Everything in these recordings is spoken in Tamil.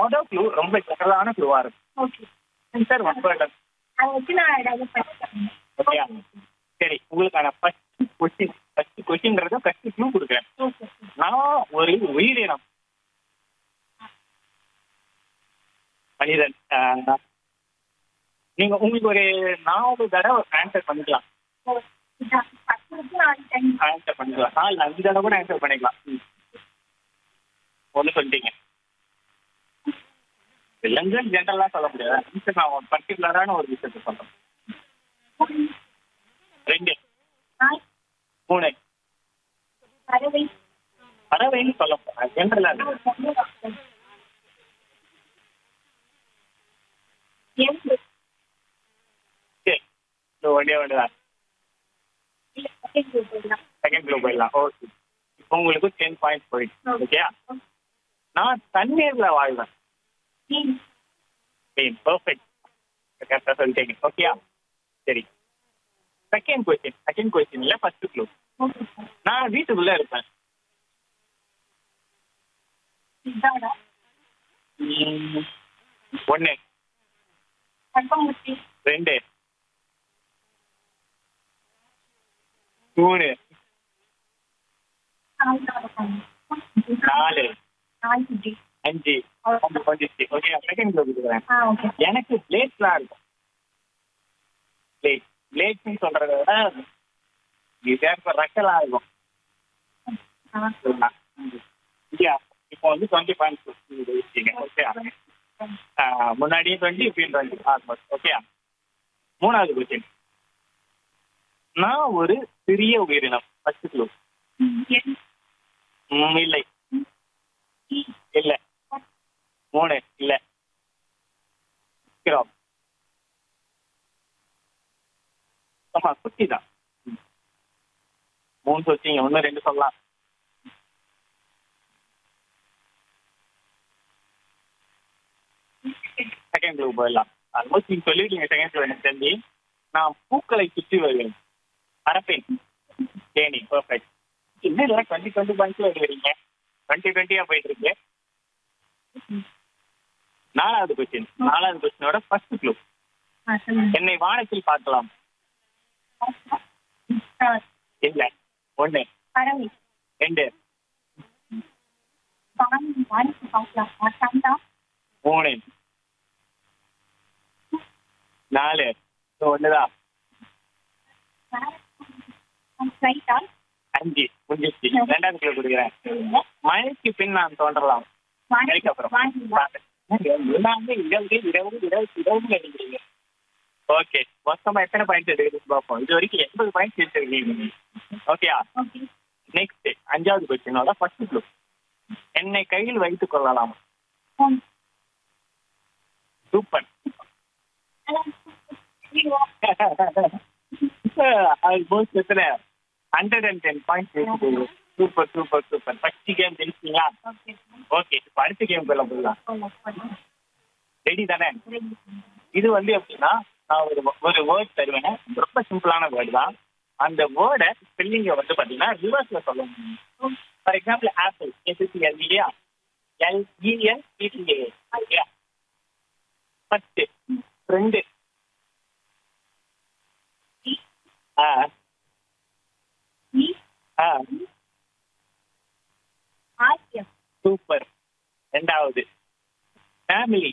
மொதல் க்ளூ ரொம்ப ஜெனரலான க்ளூவா இருக்கும் ஓகே சார் ஒன் வேர்ட் அதை வச்சு நான் ஏதாவது படிக்கிறேன் ஓகேயா சரி உங்களுக்கான ஃபர்ஸ்ட் கொஸ்டின் ஃபர்ஸ்ட் கொஸ்டின்றது ஃபர்ஸ்ட் க்ளூ கொடுக்குறேன் ஓகே நான் ஒரு உயிரினம் மனிதன் ஆஹ், நீங்க உங்களுக்கு ஒரு நாலு தடவை ஆன்சர் பண்ணிக்கலாம் ஆன்சர் பண்ணிக்கலாம் நாலு அஞ்சு தடவை கூட ஆன்சர் பண்ணிக்கலாம் ம். ஒண்ணு சொல்லிட்டீங்க இல்லைங்க ஜென்ரலா சொல்ல முடியாது ஆன்சர் நான் ஒரு பர்டிகுலரான ஒரு விஷயத்தை சொல்றேன் ரெண்டு மூணு பறவை பறவைன்னு சொல்ல போறேன் ஜென்ரலா எறும்பு சரி இது ஒன்றே ஒன்று தான் இல்ல செகண்ட் குரூப் போயிடலாம் செகண்ட் குரூப் போயிடலாம் ஓகே இப்போ உங்களுக்கு டென் பாயிண்ட்ஸ் போயிடுச்சு ஓகேயா நான் தண்ணீர்ல வாழ்வேன் மீன் மீன் பர்ஃபெக்ட் கரெக்டாக சொல்லிட்டீங்க ஓகேயா சரி செகண்ட் கொஸ்டின் செகண்ட் கொஸ்டின்ல ஃபர்ஸ்ட் க்ளூ ஓகே சார் நான் வீட்டுக்குள்ள இருப்பேன் இதாடா ம், ஒண்ணு கற்பங்குச்சி ரெண்டு மூணு நாலு நாய்க்குட்டி அஞ்சு ஒன்று வந்துச்சு ஓகே செகண்ட் க்ளூ கொடுக்குறேன் ஆ ஓகே எனக்கு பிளேட்லாம் இருக்கும் பிளேட் பிளேட்னு சொல்றத விட இது ரெக்கெல்லாம் இருக்கும் ஆ சொல்லலாம். இல்லையா இப்போ வந்து டுவெண்ட்டி பாயிண்ட்ஸ் வச்சுங்க ஓகே முன்னாடியும் டுவெண்ட்டி இப்பயும் டுவெண்ட்டி ஆல்மோஸ்ட் ஓகே மூணாவது கொஸ்டின் நான் ஒரு சிறிய உயிரினம் ஃபர்ஸ்ட் க்ளூ என் இல்லை ஈ இல்ல மூணு இல்ல கிராம் ஆமா குட்டி தான் மூணு வச்சீங்க ஒன்று ரெண்டு சொல்லலாம் செகண்ட் க்ளூ போயிடலாம் ஆல்மோஸ்ட் நீங்க சொல்லிட்டீங்க செகண்ட் க்ளூ எனக்கு தெரிஞ்சு நான் பூக்களை சுற்றி வருவேன் அரப்பேன் தேனி பர்ஃபெக்ட் இன்னும் இல்லை டுவெண்ட்டி டுவெண்ட்டி பாயிண்ட்ஸ்ல வருவீங்க டுவெண்ட்டி டுவெண்ட்டியா போயிட்டு இருக்கு நாலாவது கொஸ்டின் நாலாவது கொஸ்டினோட ஃபர்ஸ்ட் க்ளூ ஆ சொல்லுங்க என்னை வானத்தில் பார்க்கலாம் ஸ்டார் இல்ல ஒண்ணு பறவை ரெண்டு வான் வானிக்கு பார்க்கலாம் சந்தா மூணு நாலு இது ஒண்ணுதான் ஃப்ளைட்டா அஞ்சு முடிஞ்சிச்சு ரெண்டாவது கிலோ கொடுக்குறேன் சொல்லுங்க மழைக்கு பின் நான் தோன்றலாம் மழைக்கு அப்புறம் வானிலா எல்லாமே இருபது இருபது இருபது இருபதுல எடுக்கிறீங்க ஓகே மொத்தமா எத்தனை பாயிண்ட்ஸ் எடுக்குதுன்னு பார்ப்போம் இது வரைக்கும் எண்பது பாயிண்ட்ஸ் எடுத்துருக்கீங்க ஓகேயா ஓகே நெக்ஸ்ட் அஞ்சாவது கொஸ்டினோட ஃபர்ஸ்ட் க்ளூ என்னை கையில் வைத்துக் கொள்ளலாம் ஃபோன் சூப்பர் ஆல்மோஸ்ட் எத்தனை hundred and ten points super super super first game ஜெயிச்சிங்களா ஓகே ஓகே இப்போ அடுத்த கேம் போயிடலாம் போயிடலாம் ரெடி தானே இது வந்து எப்படின்னா நான் ஒரு ஒரு வேர்ட் தருவேன் ரொம்ப சிம்பிளான வேர்டு தான் அந்த வேர்டை ஸ்பெல்லிங்கை வந்து பார்த்தீங்கன்னா ரிவர்ஸ்ல சொல்ல முடியும் ஃபார் எக்ஸாம்பிள் ஆப்பிள் எஸ்எஸ்சிஎல் இல்லையா எல்இஎல் பிடிஏ இல்லையா ஃபர்ஸ்ட் ரெண்டு ஆ ஆ ஆசியம் சூப்பர் ரெண்டாவது ஃபேமிலி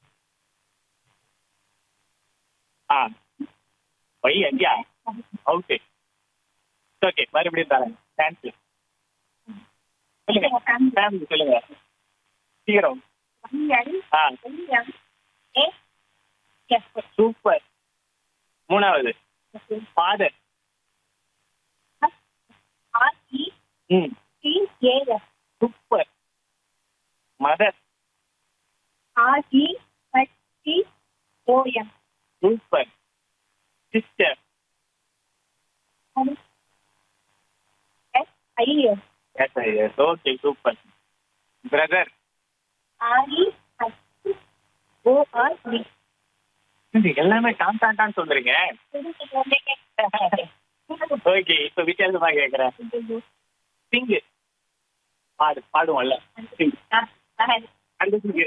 ஆ ஒய் ஐயா ஓகே ஓகே மறுபடியும் தரேன் தேங்க்யூ சொல்லுங்க ஃபேமிலி சொல்லுங்க சீக்கிரம் ஆ சூப்பர் மூணாவது ஃபாதர் ம் super mother super sister okay super brother எல்லாமே டான் டான் டான் சொல்றீங்க ஓகே இப்போ வித்தியாசமா கேட்குறேன் சிங்கு பாடு பாடுவோம்ல சிங் அடுத்து